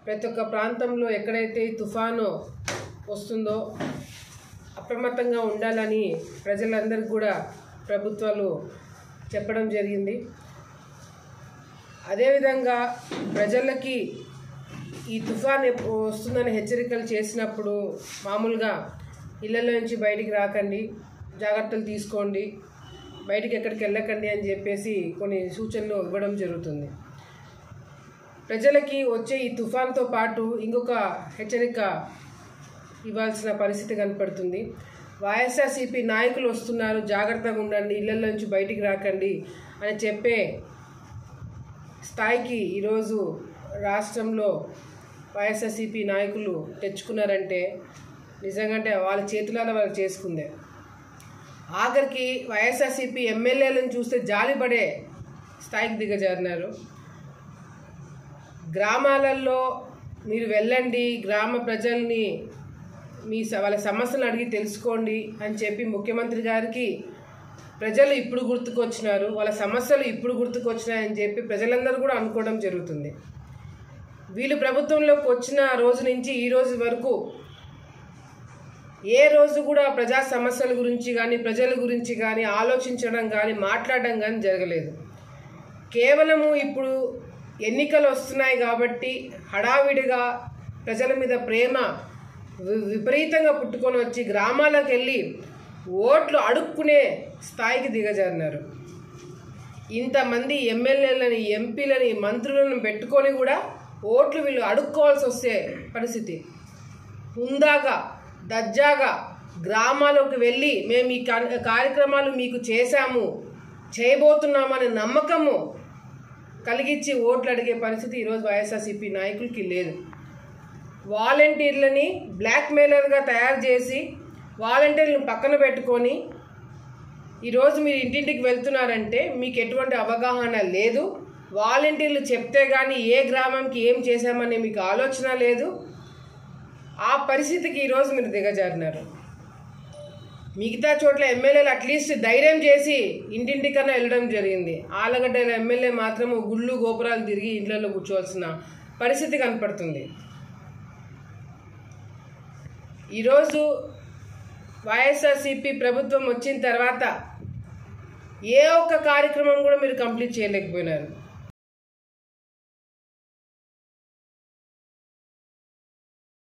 ప్రతి ఒక్క ప్రాంతంలో ఎక్కడైతే ఈ తుఫాను వస్తుందో అప్రమత్తంగా ఉండాలని ప్రజలందరికీ కూడా ప్రభుత్వాలు చెప్పడం జరిగింది అదేవిధంగా ప్రజలకి ఈ తుఫాన్ ఎప్- వస్తుందని హెచ్చరికలు చేసినప్పుడు మామూలుగా ఇళ్ళలో నుంచి బయటికి రాకండి జాగ్రత్తలు తీసుకోండి బయటికి ఎక్కడికి వెళ్ళకండి అని చెప్పేసి కొన్ని సూచనలు ఇవ్వడం జరుగుతుంది ప్రజలకి వచ్చే ఈ తుఫాన్తో పాటు ఇంకొక హెచ్చరిక ఇవ్వాల్సిన పరిస్థితి కనపడుతుంది వైఎస్ఆర్సీపీ నాయకులు వస్తున్నారు జాగ్రత్తగా ఉండండి ఇళ్ళల్లో నుంచి బయటికి రాకండి అని చెప్పే స్థాయికి ఈరోజు రాష్ట్రంలో వైఎస్ఆర్సీపీ నాయకులు తెచ్చుకున్నారంటే నిజంగా అంటే వాళ్ళ చేతులారా వాళ్ళు చేసుకుందే ఆఖరికి వైఎస్ఆర్సీపీ ఎమ్మెల్యేలను చూస్తే జాలిపడే స్థాయికి దిగజారినారు గ్రామాలలో మీరు వెళ్ళండి గ్రామ ప్రజల్ని మీ స- వాళ్ళ సమస్యలు అడిగి తెలుసుకోండి అని చెప్పి ముఖ్యమంత్రి గారికి ప్రజలు ఇప్పుడు గుర్తుకొచ్చినారు వాళ్ళ సమస్యలు ఇప్పుడు గుర్తుకొచ్చినాయని చెప్పి ప్రజలందరూ కూడా అనుకోవడం జరుగుతుంది వీళ్ళు ప్రభుత్వంలోకి వచ్చిన రోజు నుంచి ఈ రోజు వరకు ఏ రోజు కూడా ప్రజా సమస్యల గురించి కానీ ప్రజల గురించి కానీ ఆలోచించడం కానీ మాట్లాడడం కానీ జరగలేదు కేవలము ఇప్పుడు ఎన్నికలు వస్తున్నాయి కాబట్టి హడావిడిగా ప్రజల మీద ప్రేమ వి- విపరీతంగా పుట్టుకొని వచ్చి గ్రామాలకు వెళ్ళి ఓట్లు అడుక్కునే స్థాయికి దిగజారినారు ఇంతమంది ఎమ్మెల్యేలని ఎంపీలని మంత్రులను పెట్టుకొని కూడా ఓట్లు వీళ్ళు అడుక్కోవాల్సి వస్తే పరిస్థితి హుందాగా దర్జాగా గ్రామాలకు వెళ్ళి మేము ఈ కా- కార్యక్రమాలు మీకు చేశాము చేయబోతున్నామనే నమ్మకము కలిగించి ఓట్లు అడిగే పరిస్థితి ఈరోజు వైఎస్ఆర్సీపీ నాయకులకి లేదు వాలంటీర్లని బ్లాక్మెయిలర్గా తయారు చేసి వాలంటీర్లను పక్కన పెట్టుకొని ఈరోజు మీరు ఇంటింటికి వెళ్తున్నారంటే మీకు ఎటువంటి అవగాహన లేదు వాలంటీర్లు చెప్తే కానీ ఏ గ్రామంకి ఏం చేశామనే మీకు ఆలోచన లేదు ఆ పరిస్థితికి ఈరోజు మీరు దిగజారినారు మిగతా చోట్ల ఎమ్మెల్యేలు అట్లీస్ట్ ధైర్యం చేసి ఇంటింటికన్నా వెళ్ళడం జరిగింది ఆలగడ్డల ఎమ్మెల్యే మాత్రం గుళ్ళు గోపురాలు తిరిగి ఇంట్లలో కూర్చోవాల్సిన పరిస్థితి కనపడుతుంది ఈరోజు వైఎస్ఆర్సీపీ ప్రభుత్వం వచ్చిన తర్వాత ఏ ఒక్క కార్యక్రమం కూడా మీరు కంప్లీట్ చేయలేకపోయినారు